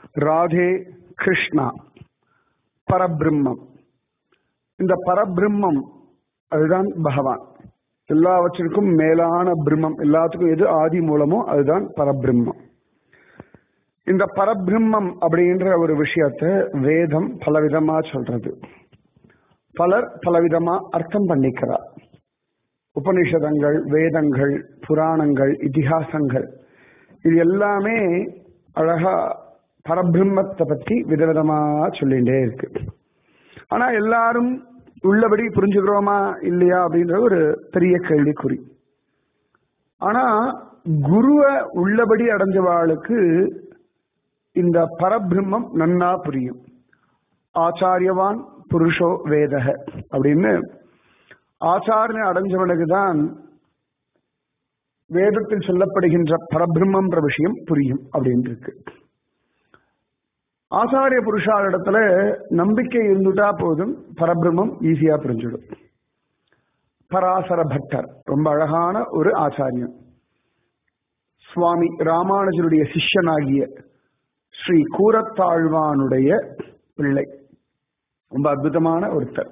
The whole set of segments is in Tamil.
ராதே கிருஷ்ணா பரபிரம்மம் இந்த பரபிரம்மம் அதுதான் பகவான் எல்லாவற்றிற்கும் மேலான பிரம்மம் எல்லாத்துக்கும் எது ஆதி மூலமோ அதுதான் பரபிரம்மம் இந்த பரபிரம்மம் அப்படின்ற ஒரு விஷயத்த வேதம் பலவிதமா சொல்றது பலர் பலவிதமா அர்த்தம் பண்ணிக்கிறார் உபனிஷதங்கள் வேதங்கள் புராணங்கள் இதிகாசங்கள் இது எல்லாமே அழகா பரபிரம்மத்தை பத்தி விதவிதமா சொல்லிட்டே இருக்கு ஆனா எல்லாரும் உள்ளபடி புரிஞ்சுக்கிறோமா இல்லையா அப்படின்ற ஒரு பெரிய கேள்விக்குறி ஆனா குருவை உள்ளபடி அடைஞ்சவாளுக்கு இந்த பரபிரம்மம் நன்னா புரியும் ஆச்சாரியவான் புருஷோ வேதக அப்படின்னு ஆச்சாரனை அடைஞ்சவனுக்கு தான் வேதத்தில் சொல்லப்படுகின்ற பரபிரம்மன்ற விஷயம் புரியும் அப்படின்னு இருக்கு ஆச்சாரிய புருஷாரிடத்துல நம்பிக்கை இருந்துட்டா போதும் பரபிரம்மம் ஈஸியா புரிஞ்சிடும் பராசர பட்டர் ரொம்ப அழகான ஒரு ஆச்சாரியன் சுவாமி ராமானுஜருடைய சிஷ்யனாகிய ஸ்ரீ கூரத்தாழ்வானுடைய பிள்ளை ரொம்ப அற்புதமான ஒருத்தர்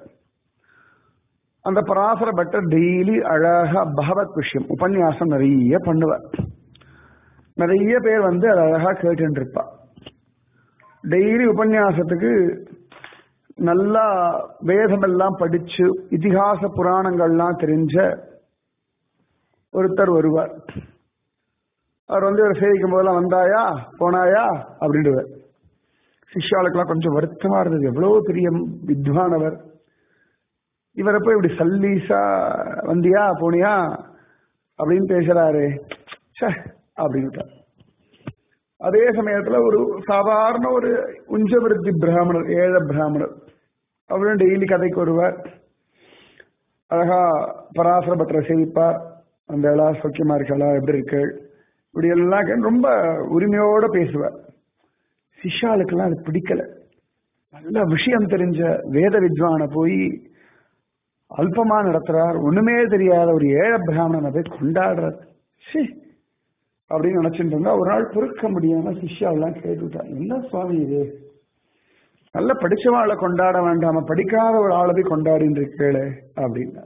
அந்த பராசர பட்டர் டெய்லி அழகா பகவத் விஷயம் உபன்யாசம் நிறைய பண்ணுவார் நிறைய பேர் வந்து அதை அழகா கேட்டு இருப்பா டெய்லி உபன்யாசத்துக்கு நல்லா வேதமெல்லாம் படிச்சு இதிகாச புராணங்கள்லாம் தெரிஞ்ச ஒருத்தர் வருவார் அவர் வந்து இவர் சேவிக்கும் போதெல்லாம் வந்தாயா போனாயா அப்படின்டுவார் சிஷ்யாளுக்கெல்லாம் கொஞ்சம் வருத்தமா இருந்தது எவ்வளவு பெரிய வித்வானவர் இவரை போய் இப்படி சல்லீசா வந்தியா போனியா அப்படின்னு பேசுறாரு அப்படின்ட்டார் அதே சமயத்துல ஒரு சாதாரண ஒரு உஞ்சவிருத்தி பிராமணர் ஏழ பிராமணர் அவரும் டெய்லி கதைக்கு வருவார் அழகா பராசர பட்டரை சேவிப்பார் அந்த எல்லா சௌக்கியமா இருக்கலாம் எப்படி இருக்கு இப்படி எல்லாம் ரொம்ப உரிமையோட பேசுவார் சிஷாளுக்கெல்லாம் அது பிடிக்கல நல்ல விஷயம் தெரிஞ்ச வேத வித்வான போய் அல்பமா நடத்துறார் ஒண்ணுமே தெரியாத ஒரு ஏழ பிராமணனை போய் கொண்டாடுறார் சி அப்படின்னு நினைச்சிட்டு இருந்தா ஒரு நாள் பொறுக்க முடியாம சிஷ்யாவெல்லாம் கேட்டுட்டா என்ன சுவாமி இது நல்ல படிச்சவாளை கொண்டாட வேண்டாம படிக்காத ஒரு ஆளை போய் கொண்டாடின்னு இருக்கேளே அப்படின்னா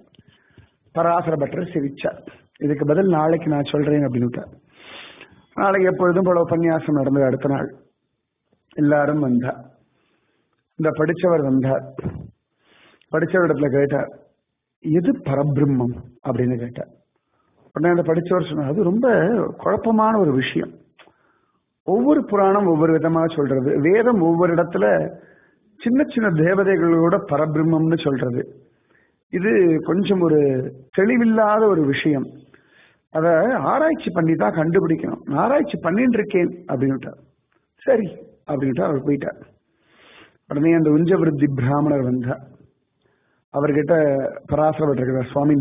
பராசர பட்டர் சிரிச்சார் இதுக்கு பதில் நாளைக்கு நான் சொல்றேன் அப்படின்னு நாளைக்கு எப்பொழுதும் போல உபன்யாசம் நடந்தது அடுத்த நாள் எல்லாரும் வந்தா இந்த படிச்சவர் வந்தார் படிச்சவர் இடத்துல கேட்டார் எது பரபிரம்மம் அப்படின்னு கேட்டார் உடனே அந்த படிச்சவர் சொன்னார் அது ரொம்ப குழப்பமான ஒரு விஷயம் ஒவ்வொரு புராணம் ஒவ்வொரு விதமா சொல்றது வேதம் ஒவ்வொரு இடத்துல சின்ன சின்ன தேவதைகளோட பரபிரம்மம்னு சொல்றது இது கொஞ்சம் ஒரு தெளிவில்லாத ஒரு விஷயம் அத ஆராய்ச்சி பண்ணி தான் கண்டுபிடிக்கணும் ஆராய்ச்சி பண்ணிட்டு இருக்கேன் அப்படின்ட்டார் சரி அப்படின்ட்டு அவர் போயிட்டார் உடனே அந்த உஞ்சவிருத்தி பிராமணர் வந்தார் அவர்கிட்ட பராசரப்பட்டிருக்கிறார் சுவாமி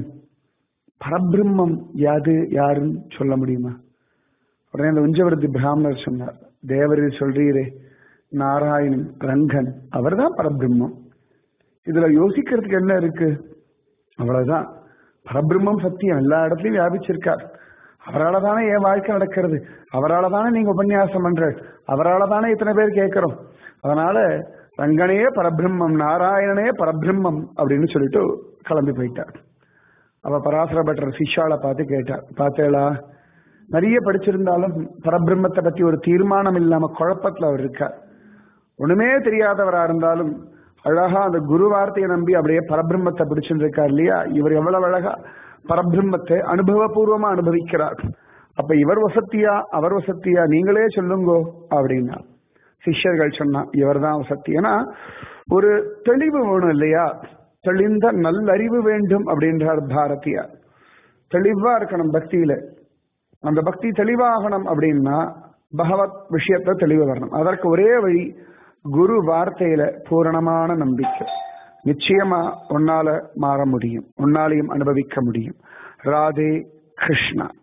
பரபிரம்மம் யாது யாருன்னு சொல்ல முடியுமா உடனே அந்த உஞ்சவிருத்தி பிராமணர் சொன்னார் தேவரில் சொல்றீரே நாராயணன் ரங்கன் அவர்தான் பரபிரம்மம் இதுல யோசிக்கிறதுக்கு என்ன இருக்கு அவ்வளவுதான் பரபிரம்மம் சத்தியம் எல்லா இடத்துலயும் வியாபிச்சிருக்கார் அவரால் தானே என் வாழ்க்கை நடக்கிறது அவரால் தானே நீங்க உபன்யாசம் பண்ற அவரால் தானே இத்தனை பேர் கேட்கிறோம் அதனால ரங்கனே பரபிரம்மம் நாராயணனே பரபிரம்மம் அப்படின்னு சொல்லிட்டு கிளம்பி போயிட்டார் அவ பராசர பட்டர் சிஷால பார்த்து கேட்டார் பார்த்தேளா நிறைய படிச்சிருந்தாலும் பரபிரம்மத்தை பத்தி ஒரு தீர்மானம் இல்லாம குழப்பத்துல அவர் இருக்கார் ஒண்ணுமே தெரியாதவரா இருந்தாலும் அழகா அந்த குரு வார்த்தையை நம்பி அப்படியே பரபிரம்மத்தை பிடிச்சுட்டு இருக்கார் இல்லையா இவர் எவ்வளவு அழகா பரபிரம்மத்தை அனுபவபூர்வமா அனுபவிக்கிறார் அப்ப இவர் வசத்தியா அவர் வசத்தியா நீங்களே சொல்லுங்கோ அப்படின்னா சிஷ்யர்கள் சொன்னா இவர் தான் வசத்தி ஏன்னா ஒரு தெளிவு வேணும் இல்லையா தெளிந்த நல்லறிவு வேண்டும் அப்படின்றார் பாரதியார் தெளிவா இருக்கணும் பக்தியில அந்த பக்தி தெளிவாகணும் அப்படின்னா பகவத் விஷயத்த தெளிவு வரணும் அதற்கு ஒரே வழி குரு வார்த்தையில பூரணமான நம்பிக்கை நிச்சயமா உன்னால மாற முடியும் உன்னாலையும் அனுபவிக்க முடியும் ராதே கிருஷ்ணா